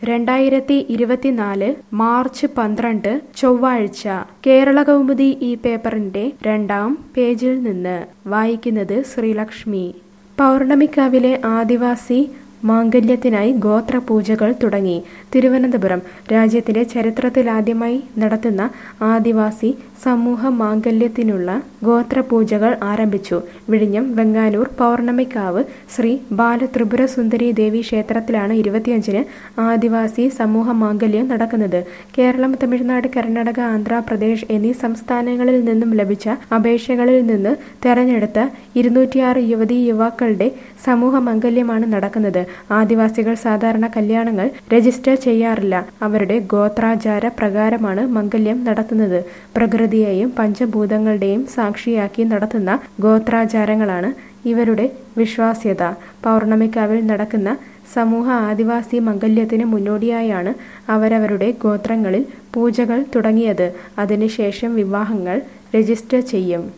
രണ്ടായിരത്തി ഇരുപത്തിനാല് മാർച്ച് പന്ത്രണ്ട് ചൊവ്വാഴ്ച കേരള കൗമുദി ഈ പേപ്പറിന്റെ രണ്ടാം പേജിൽ നിന്ന് വായിക്കുന്നത് ശ്രീലക്ഷ്മി പൗർണമിക്കാവിലെ ആദിവാസി മാംഗല്യത്തിനായി ഗോത്രപൂജകൾ തുടങ്ങി തിരുവനന്തപുരം രാജ്യത്തിന്റെ ചരിത്രത്തിലാദ്യമായി നടത്തുന്ന ആദിവാസി സമൂഹ മാംഗല്യത്തിനുള്ള ഗോത്രപൂജകൾ ആരംഭിച്ചു വിഴിഞ്ഞം വെങ്ങാനൂർ പൗർണമിക്കാവ് ശ്രീ ബാലത്രിപുര സുന്ദരി ദേവി ക്ഷേത്രത്തിലാണ് ഇരുപത്തിയഞ്ചിന് ആദിവാസി സമൂഹ മാംഗല്യം നടക്കുന്നത് കേരളം തമിഴ്നാട് കർണാടക ആന്ധ്രാപ്രദേശ് എന്നീ സംസ്ഥാനങ്ങളിൽ നിന്നും ലഭിച്ച അപേക്ഷകളിൽ നിന്ന് തെരഞ്ഞെടുത്ത ഇരുന്നൂറ്റിയാറ് യുവതീ യുവാക്കളുടെ സമൂഹ മംഗല്യമാണ് നടക്കുന്നത് ആദിവാസികൾ സാധാരണ കല്യാണങ്ങൾ രജിസ്റ്റർ ചെയ്യാറില്ല അവരുടെ ഗോത്രാചാര പ്രകാരമാണ് മംഗല്യം നടത്തുന്നത് പ്രകൃതിയെയും പഞ്ചഭൂതങ്ങളുടെയും സാക്ഷിയാക്കി നടത്തുന്ന ഗോത്രാചാരങ്ങളാണ് ഇവരുടെ വിശ്വാസ്യത പൗർണമിക്കാവിൽ നടക്കുന്ന സമൂഹ ആദിവാസി മംഗല്യത്തിന് മുന്നോടിയായാണ് അവരവരുടെ ഗോത്രങ്ങളിൽ പൂജകൾ തുടങ്ങിയത് അതിനുശേഷം വിവാഹങ്ങൾ രജിസ്റ്റർ ചെയ്യും